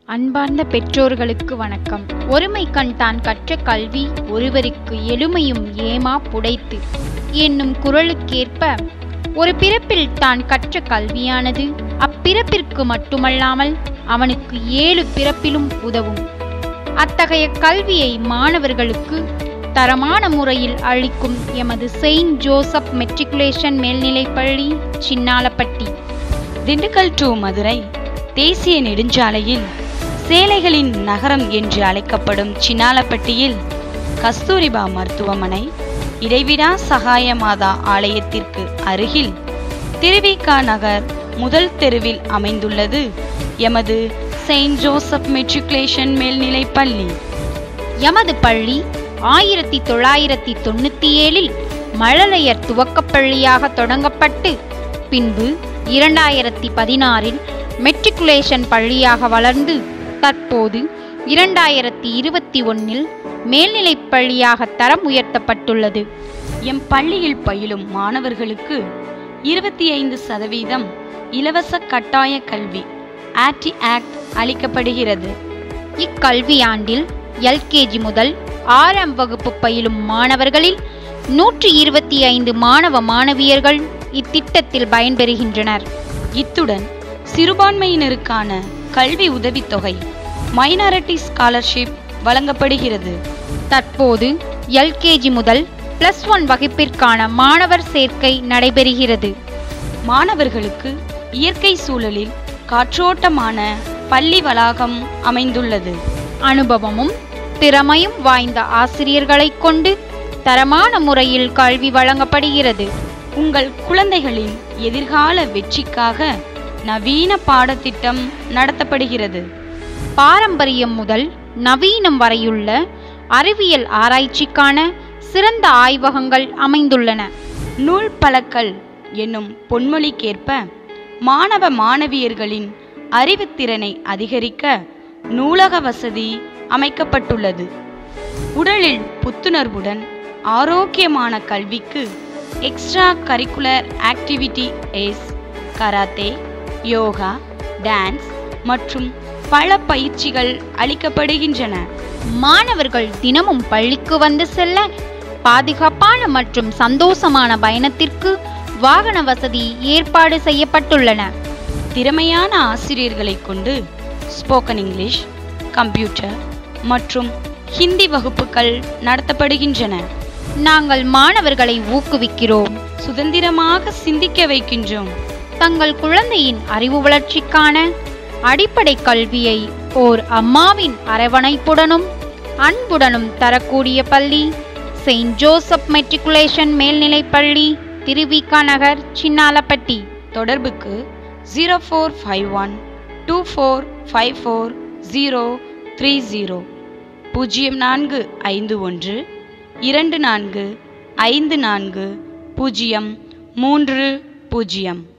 அன்பார்ந்த பெற்றோர்களுக்கு வணக்கம் ஒருமை கண் தான் கற்ற கல்வி ஒருவருக்கு எழுமையும் ஏமா புடைத்து என்னும் குரலுக்கேற்ப ஒரு பிறப்பில் தான் கற்ற கல்வியானது அப்பிறப்பிற்கு மட்டுமல்லாமல் அவனுக்கு ஏழு பிறப்பிலும் உதவும் அத்தகைய கல்வியை மாணவர்களுக்கு தரமான முறையில் அளிக்கும் எமது செயின்ட் ஜோசப் மெட்ரிகுலேஷன் மேல்நிலைப்பள்ளி சின்னாலப்பட்டி திண்டுக்கல் டு மதுரை தேசிய நெடுஞ்சாலையில் சேலைகளின் நகரம் என்று அழைக்கப்படும் சின்னாலப்பட்டியில் கஸ்தூரிபா மருத்துவமனை இடைவிடா சகாய மாதா ஆலயத்திற்கு அருகில் திருவிகா நகர் முதல் தெருவில் அமைந்துள்ளது எமது செயின்ட் ஜோசப் மெட்ரிகுலேஷன் மேல்நிலைப் பள்ளி எமது பள்ளி ஆயிரத்தி தொள்ளாயிரத்தி தொண்ணூற்றி ஏழில் மழலையர் துவக்கப் பள்ளியாக தொடங்கப்பட்டு பின்பு இரண்டாயிரத்தி பதினாறில் மெட்ரிகுலேஷன் பள்ளியாக வளர்ந்து தற்போது இரண்டாயிரத்தி இருபத்தி ஒன்னில் மேல்நிலைப் பள்ளியாக தரம் உயர்த்தப்பட்டுள்ளது எம் பள்ளியில் பயிலும் மாணவர்களுக்கு இருபத்தி ஐந்து சதவீதம் இலவச கட்டாய கல்வி ஆக்டி ஆக்ட் அளிக்கப்படுகிறது இக்கல்வியாண்டில் எல்கேஜி முதல் ஆறாம் வகுப்பு பயிலும் மாணவர்களில் நூற்றி இருபத்தி ஐந்து மாணவ மாணவியர்கள் இத்திட்டத்தில் பயன்பெறுகின்றனர் இத்துடன் சிறுபான்மையினருக்கான கல்வி உதவித்தொகை மைனாரிட்டி ஸ்காலர்ஷிப் வழங்கப்படுகிறது தற்போது எல்கேஜி முதல் பிளஸ் ஒன் வகுப்பிற்கான மாணவர் சேர்க்கை நடைபெறுகிறது மாணவர்களுக்கு இயற்கை சூழலில் காற்றோட்டமான பள்ளி வளாகம் அமைந்துள்ளது அனுபவமும் திறமையும் வாய்ந்த ஆசிரியர்களைக் கொண்டு தரமான முறையில் கல்வி வழங்கப்படுகிறது உங்கள் குழந்தைகளின் எதிர்கால வெற்றிக்காக நவீன பாடத்திட்டம் நடத்தப்படுகிறது பாரம்பரியம் முதல் நவீனம் வரையுள்ள அறிவியல் ஆராய்ச்சிக்கான சிறந்த ஆய்வகங்கள் அமைந்துள்ளன நூல் பழக்கல் என்னும் பொன்மொழிக்கேற்ப மாணவ மாணவியர்களின் அறிவுத்திறனை அதிகரிக்க நூலக வசதி அமைக்கப்பட்டுள்ளது உடலில் புத்துணர்வுடன் ஆரோக்கியமான கல்விக்கு extra curricular activities karate yoga dance மற்றும் பல பயிற்சிகள் அளிக்கப்படுகின்றன மாணவர்கள் தினமும் பள்ளிக்கு வந்து செல்ல பாதுகாப்பான மற்றும் சந்தோஷமான பயணத்திற்கு வாகன வசதி ஏற்பாடு செய்யப்பட்டுள்ளன திறமையான ஆசிரியர்களை கொண்டு ஸ்போக்கன் இங்கிலீஷ் கம்ப்யூட்டர் மற்றும் ஹிந்தி வகுப்புகள் நடத்தப்படுகின்றன நாங்கள் மாணவர்களை ஊக்குவிக்கிறோம் சுதந்திரமாக சிந்திக்க வைக்கின்றோம் தங்கள் குழந்தையின் அறிவு வளர்ச்சிக்கான அடிப்படை கல்வியை ஓர் அம்மாவின் அரவணைப்புடனும் அன்புடனும் தரக்கூடிய பள்ளி செயின்ட் ஜோசப் மெட்ரிகுலேஷன் மேல்நிலைப் பள்ளி திருவிகா நகர் சின்னாலப்பட்டி தொடர்புக்கு zero four five one two four five four zero three zero பூஜ்ஜியம் நான்கு ஐந்து ஒன்று இரண்டு நான்கு ஐந்து நான்கு பூஜ்ஜியம் மூன்று பூஜ்ஜியம்